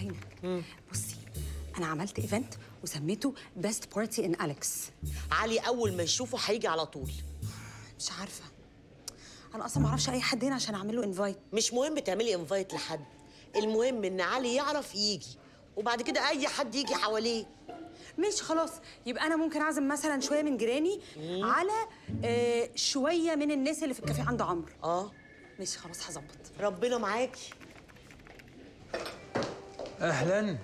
بوسينة بصي انا عملت ايفنت وسميته بيست بارتي ان اليكس علي اول ما يشوفه هيجي على طول مش عارفه انا اصلا ما اعرفش اي حد هنا عشان اعمل له انفايت مش مهم تعملي انفايت لحد المهم ان علي يعرف يجي وبعد كده اي حد يجي حواليه ماشي خلاص يبقى انا ممكن اعزم مثلا شويه من جيراني على آه شويه من الناس اللي في الكافيه عند عمرو اه ماشي خلاص هظبط ربنا معاكي اهلا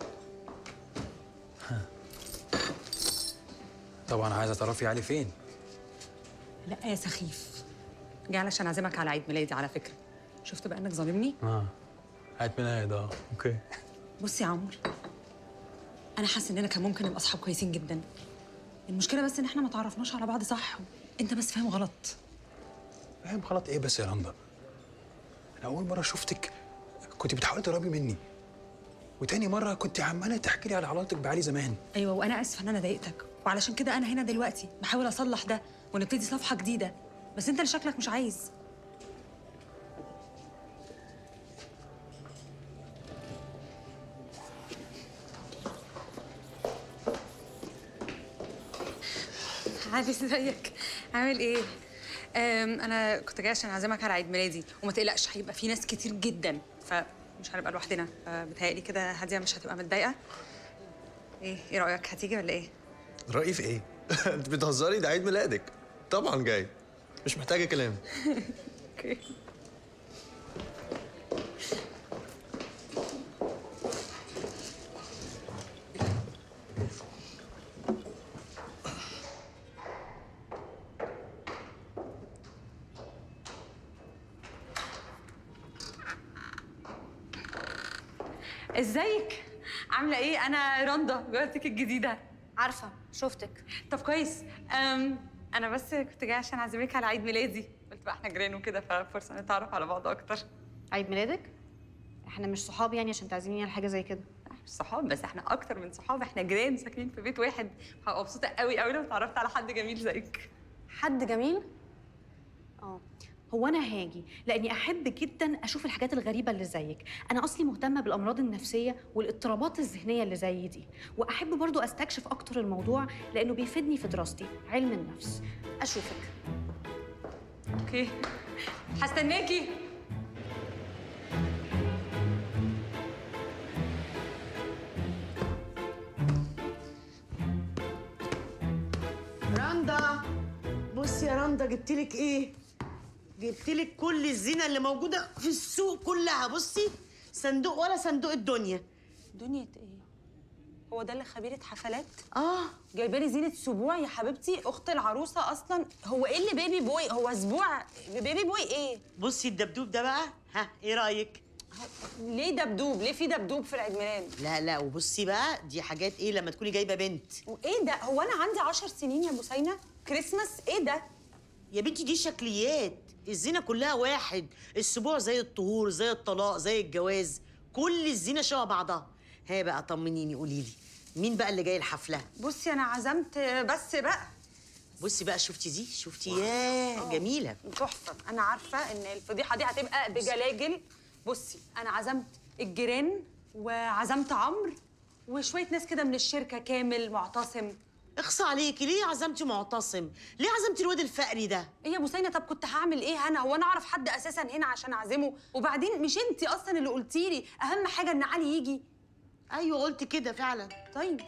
طبعا عايزه تعرفي علي فين لا يا سخيف جاي علشان اعزمك على عيد ميلادي على فكره شفت بقى انك ظالمني اه عيد ميلاد اه اوكي بصي يا عمرو انا حاسه اننا كان ممكن نبقى اصحاب كويسين جدا المشكله بس ان احنا ما تعرفناش على بعض صح انت بس فاهم غلط فاهم غلط ايه بس يا رندا انا اول مره شفتك كنت بتحاولي تقربي مني وتاني مره كنت عماله تحكي لي على علاقتك بعلي زمان ايوه وانا اسفه ان انا ضايقتك وعلشان كده انا هنا دلوقتي بحاول اصلح ده ونبتدي صفحه جديده بس انت اللي شكلك مش عايز عادي ازيك عامل ايه أم انا كنت جايه عشان اعزمك على عيد ميلادي وما تقلقش هيبقى في ناس كتير جدا فمش هنبقى لوحدنا فبتهيألي كده هاديه مش هتبقى متضايقه ايه ايه رايك هتيجي ولا ايه رأيي في ايه؟ انت بتهزري ده عيد ميلادك طبعا جاي مش محتاجة كلام اوكي ازيك عامله ايه انا رندا جارتك الجديده عارفه شفتك طب كويس أم انا بس كنت جايه عشان اعزمك على عيد ميلادي قلت بقى احنا جيران وكده ففرصه نتعرف على بعض اكتر عيد ميلادك احنا مش صحاب يعني عشان تعزميني على حاجه زي كده احنا مش صحاب بس احنا اكتر من صحاب احنا جيران ساكنين في بيت واحد هبقى مبسوطه قوي قوي لو اتعرفت على حد جميل زيك حد جميل اه هو انا هاجي لاني احب جدا اشوف الحاجات الغريبه اللي زيك انا اصلي مهتمه بالامراض النفسيه والاضطرابات الذهنيه اللي زي دي واحب برضو استكشف اكتر الموضوع لانه بيفيدني في دراستي علم النفس اشوفك اوكي هستناكي رندا بصي يا رندا جبت لك ايه جبت لك كل الزينه اللي موجوده في السوق كلها بصي صندوق ولا صندوق الدنيا دنيا ايه هو ده اللي خبيره حفلات اه جايبه لي زينه اسبوع يا حبيبتي اخت العروسه اصلا هو ايه اللي بيبي بوي هو اسبوع بيبي بوي ايه بصي الدبدوب ده بقى ها ايه رايك ليه دبدوب ليه في دبدوب في العيد ميلاد لا لا وبصي بقى دي حاجات ايه لما تكوني جايبه بنت وايه ده هو انا عندي عشر سنين يا بوسينه كريسماس ايه ده يا بنتي دي شكليات الزينه كلها واحد السبوع زي الطهور زي الطلاق زي الجواز كل الزينه شبه بعضها ها بقى طمنيني قولي لي مين بقى اللي جاي الحفله بصي انا عزمت بس بقى بصي بقى شفتي دي شفتي ياه جميله تحفه انا عارفه ان الفضيحه دي هتبقى بجلاجل بصي انا عزمت الجيران وعزمت عمرو وشويه ناس كده من الشركه كامل معتصم اخصى عليكي ليه عزمتي معتصم ليه عزمتي الواد الفقري ده ايه يا بوسينه طب كنت هعمل ايه انا هو انا اعرف حد اساسا هنا عشان اعزمه وبعدين مش انت اصلا اللي قلتي لي اهم حاجه ان علي يجي ايوه قلت كده فعلا طيب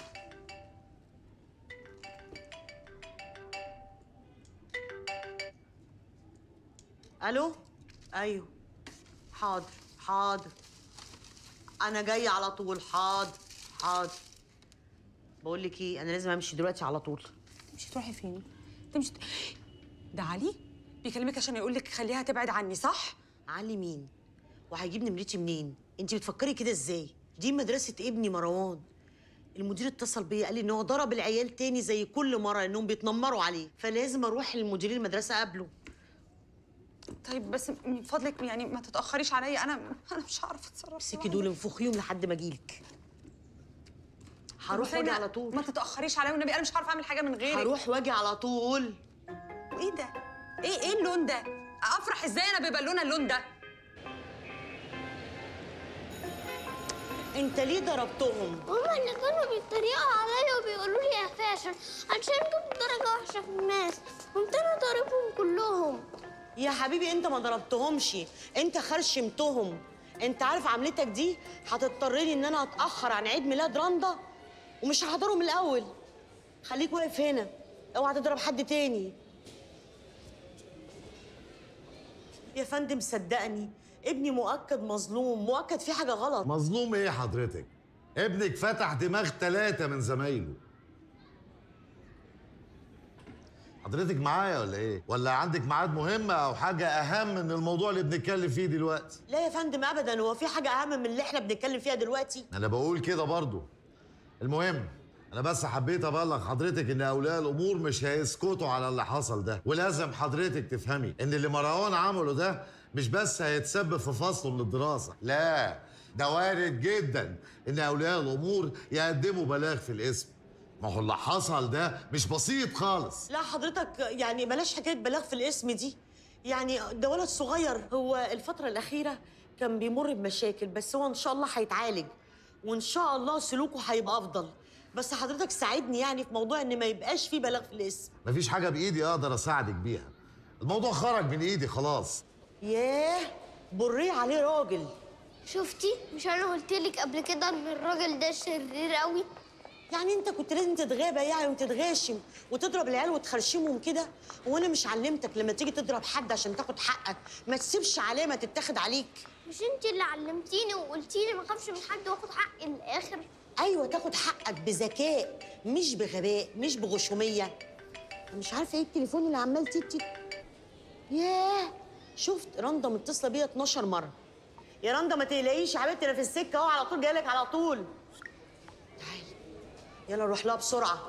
الو ايوه حاضر حاضر انا جايه على طول حاضر حاضر بقول لك ايه انا لازم امشي دلوقتي على طول تمشي تروحي فين تمشي ده علي بيكلمك عشان يقول لك خليها تبعد عني صح علي مين وهيجيب نمرتي منين انت بتفكري كده ازاي دي مدرسه ابني مروان المدير اتصل بيا قال لي ان هو ضرب العيال تاني زي كل مره انهم بيتنمروا عليه فلازم اروح لمدير المدرسه قبله طيب بس من فضلك يعني ما تتاخريش عليا انا انا مش هعرف اتصرف امسكي دول انفخيهم لحد ما اجيلك هروح واجي على طول ما تتاخريش عليا والنبي انا مش هعرف اعمل حاجه من غيرك هروح واجي على طول وايه ده ايه ايه اللون ده افرح ازاي انا ببالونه اللون ده انت ليه ضربتهم هما اللي كانوا بيتريقوا عليا وبيقولوا لي يا فاشل عشان جبت درجة وحشة في الماس قمت انا ضاربهم كلهم يا حبيبي انت ما ضربتهمش انت خرشمتهم انت عارف عملتك دي هتضطرني ان انا اتاخر عن عيد ميلاد رندا ومش هحضره من الاول خليك واقف هنا اوعى تضرب حد تاني يا فندم صدقني ابني مؤكد مظلوم مؤكد في حاجه غلط مظلوم ايه حضرتك؟ ابنك فتح دماغ ثلاثة من زمايله حضرتك معايا ولا ايه؟ ولا عندك ميعاد مهم او حاجة اهم من الموضوع اللي بنتكلم فيه دلوقتي؟ لا يا فندم ابدا هو في حاجه اهم من اللي احنا بنتكلم فيها دلوقتي انا بقول كده برضو المهم انا بس حبيت ابلغ حضرتك ان اولياء الامور مش هيسكتوا على اللي حصل ده ولازم حضرتك تفهمي ان اللي مروان عمله ده مش بس هيتسبب في فصله من الدراسه لا ده وارد جدا ان اولياء الامور يقدموا بلاغ في الاسم ما هو اللي حصل ده مش بسيط خالص لا حضرتك يعني بلاش حكايه بلاغ في الاسم دي يعني ده ولد صغير هو الفتره الاخيره كان بيمر بمشاكل بس هو ان شاء الله هيتعالج وان شاء الله سلوكه هيبقى افضل بس حضرتك ساعدني يعني في موضوع ان ما يبقاش فيه بلاغ في الاسم مفيش حاجه بايدي اقدر اساعدك بيها الموضوع خرج من ايدي خلاص ياه بريه عليه راجل شفتي مش انا قلت لك قبل كده ان الراجل ده شرير قوي يعني انت كنت لازم تتغابى يعني وتتغاشم وتضرب العيال وتخرشمهم كده وانا مش علمتك لما تيجي تضرب حد عشان تاخد حقك ما تسيبش علامه تتاخد عليك مش انت اللي علمتيني وقلتيلي ما اخافش من حد واخد حقي للاخر ايوه تاخد حقك بذكاء مش بغباء مش بغشوميه مش عارفه ايه التليفون اللي عمال تيت تيت ياه شفت رندا متصله بيا 12 مره يا رندا ما تقلقيش يا حبيبتي انا في السكه اهو على طول جايلك على طول تعالي يلا نروح لها بسرعه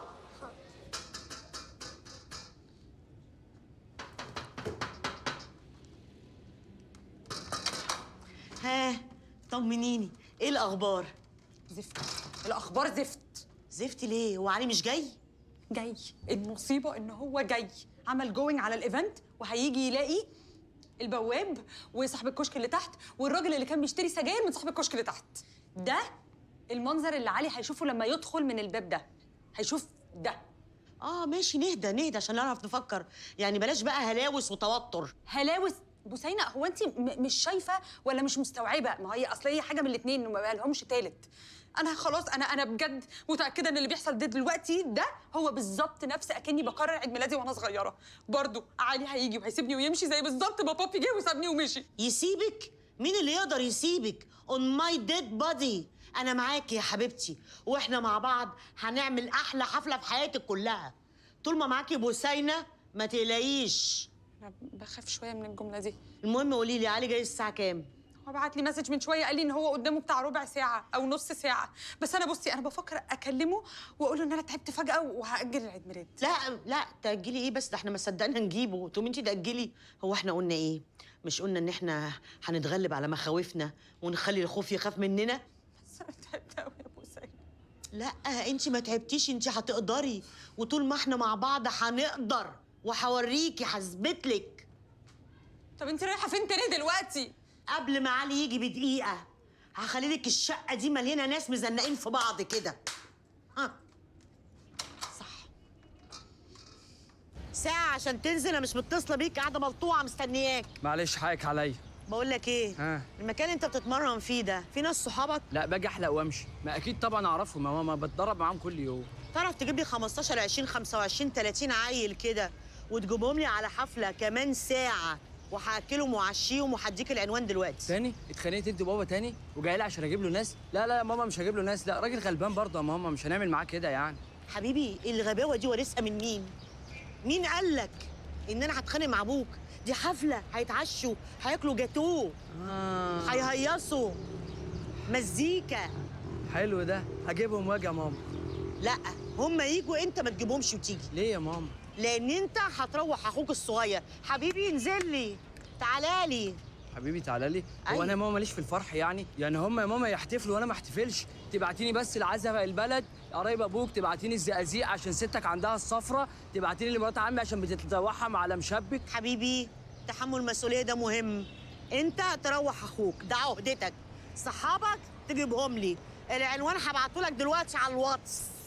ها طمنيني ايه الاخبار زفت الاخبار زفت زفت ليه هو علي مش جاي جاي المصيبه ان هو جاي عمل جوينج على الايفنت وهيجي يلاقي البواب وصاحب الكشك اللي تحت والراجل اللي كان بيشتري سجاير من صاحب الكشك اللي تحت ده المنظر اللي علي هيشوفه لما يدخل من الباب ده هيشوف ده اه ماشي نهدى نهدى عشان نعرف نفكر يعني بلاش بقى هلاوس وتوتر هلاوس بوسينة هو انت م- مش شايفه ولا مش مستوعبه ما هي اصل هي حاجه من الاثنين ما بقى لهمش تالت انا خلاص انا انا بجد متاكده ان اللي بيحصل ده دلوقتي ده هو بالظبط نفس اكني بقرر عيد ميلادي وانا صغيره برضو علي هيجي وهيسيبني ويمشي زي بالظبط ما بابي جه وسابني ومشي يسيبك مين اللي يقدر يسيبك on my dead body انا معاكي يا حبيبتي واحنا مع بعض هنعمل احلى حفله في حياتك كلها طول ما معاكي بوسينه ما تقلقيش انا بخاف شويه من الجمله دي المهم قولي لي علي جاي الساعه كام هو بعت لي مسج من شويه قال لي ان هو قدامه بتاع ربع ساعه او نص ساعه بس انا بصي انا بفكر اكلمه واقول له ان انا تعبت فجاه وهاجل العيد ميلاد لا لا تاجلي ايه بس ده احنا ما صدقنا نجيبه تقومي انت تاجلي هو احنا قلنا ايه مش قلنا ان احنا هنتغلب على مخاوفنا ونخلي الخوف يخاف مننا بس انا تعبت قوي يا بوسينة لا انت ما تعبتيش انت هتقدري وطول ما احنا مع بعض هنقدر وهوريكي هثبتلك طب انت رايحه فين تاني دلوقتي قبل ما علي يجي بدقيقه هخلي لك الشقه دي مليانه ناس مزنقين في بعض كده ها صح ساعة عشان تنزل انا مش متصلة بيك قاعدة ملطوعة مستنياك معلش حقك عليا بقول لك ايه ها. المكان اللي انت بتتمرن فيه ده في ناس صحابك لا باجي احلق وامشي ما اكيد طبعا اعرفهم يا ماما بتدرب معاهم كل يوم تعرف تجيب لي 15 20 25 30 عيل كده وتجيبهم لي على حفله كمان ساعه وهاكلهم وعشيهم وهديك العنوان دلوقتي تاني اتخانقت انت وبابا تاني وجاي لي عشان اجيب له ناس لا لا يا ماما مش هجيب له ناس لا راجل غلبان برضه يا ماما مش هنعمل معاه كده يعني حبيبي الغباوه دي ورثها من مين مين قال لك ان انا هتخانق مع ابوك دي حفله هيتعشوا هياكلوا جاتوه آه. هيهيصوا مزيكا حلو ده هجيبهم واجي يا ماما لا هم يجوا انت ما تجيبهمش وتيجي ليه يا ماما لان انت هتروح اخوك الصغير حبيبي انزل لي تعالى لي حبيبي تعالى لي هو أيوة. انا يا ماما ماليش في الفرح يعني يعني هم يا ماما يحتفلوا وانا ما احتفلش تبعتيني بس العزاء البلد قرايب ابوك تبعتيني الزقازيق عشان ستك عندها الصفرة تبعتيني لمرات عمي عشان بتتوحم على مشبك حبيبي تحمل المسؤوليه ده مهم انت تروح اخوك ده عهدتك صحابك تجيبهم لي العنوان هبعته لك دلوقتي على الواتس